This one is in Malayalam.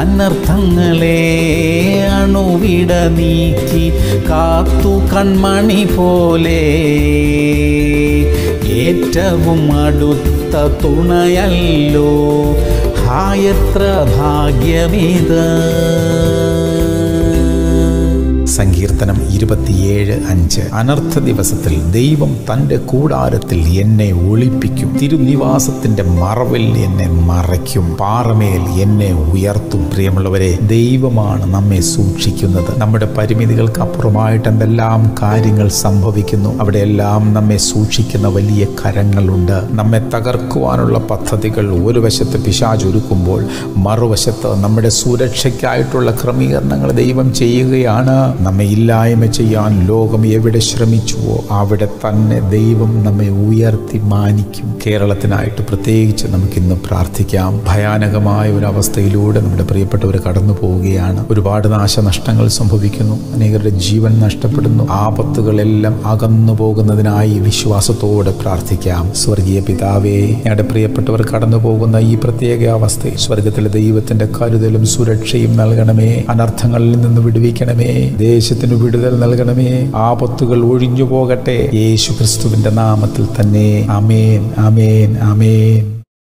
അനർത്ഥങ്ങളെ അണുവിട നീക്കി കാത്തു കൺമണി പോലെ ഏറ്റവും അടുത്ത തുണയല്ലോ ഹായത്ര ഭാഗ്യമിത് സങ്കീർത്തനം ഇരുപത്തിയേഴ് അഞ്ച് അനർത്ഥ ദിവസത്തിൽ ദൈവം തൻ്റെ കൂടാരത്തിൽ എന്നെ ഒളിപ്പിക്കും തിരുനിവാസത്തിന്റെ മറവിൽ എന്നെ മറയ്ക്കും പാറമേൽ എന്നെ ഉയർത്തും പ്രിയമുള്ളവരെ ദൈവമാണ് നമ്മെ സൂക്ഷിക്കുന്നത് നമ്മുടെ പരിമിതികൾക്ക് അപ്പുറമായിട്ട് എന്തെല്ലാം കാര്യങ്ങൾ സംഭവിക്കുന്നു അവിടെയെല്ലാം നമ്മെ സൂക്ഷിക്കുന്ന വലിയ കരങ്ങളുണ്ട് നമ്മെ തകർക്കുവാനുള്ള പദ്ധതികൾ ഒരു വശത്ത് പിശാജ് ഒരുക്കുമ്പോൾ മറുവശത്ത് നമ്മുടെ സുരക്ഷയ്ക്കായിട്ടുള്ള ക്രമീകരണങ്ങൾ ദൈവം ചെയ്യുകയാണ് നമ്മെ ഇല്ലായ്മ ചെയ്യാൻ ലോകം എവിടെ ശ്രമിച്ചുവോ അവിടെ തന്നെ ദൈവം നമ്മെ ഉയർത്തി മാനിക്കും കേരളത്തിനായിട്ട് പ്രത്യേകിച്ച് നമുക്കിന്ന് പ്രാർത്ഥിക്കാം ഭയാനകമായ ഒരു അവസ്ഥയിലൂടെ നമ്മുടെ പ്രിയപ്പെട്ടവർ കടന്നു പോവുകയാണ് ഒരുപാട് നാശനഷ്ടങ്ങൾ സംഭവിക്കുന്നു അനേകരുടെ ജീവൻ നഷ്ടപ്പെടുന്നു ആപത്തുകളെല്ലാം അകന്നു പോകുന്നതിനായി വിശ്വാസത്തോടെ പ്രാർത്ഥിക്കാം സ്വർഗീയ പിതാവേ ഞങ്ങളുടെ പ്രിയപ്പെട്ടവർ കടന്നു പോകുന്ന ഈ പ്രത്യേക അവസ്ഥയിൽ സ്വർഗത്തിലെ ദൈവത്തിന്റെ കരുതലും സുരക്ഷയും നൽകണമേ അനർത്ഥങ്ങളിൽ നിന്ന് വിടുവിക്കണമേ ദേശത്തിന് വിടുതൽ നൽകണമേ ആപത്തുകൾ ഒഴിഞ്ഞു പോകട്ടെ യേശു ക്രിസ്തുവിന്റെ നാമത്തിൽ തന്നെ അമേൻ അമേൻ അമേൻ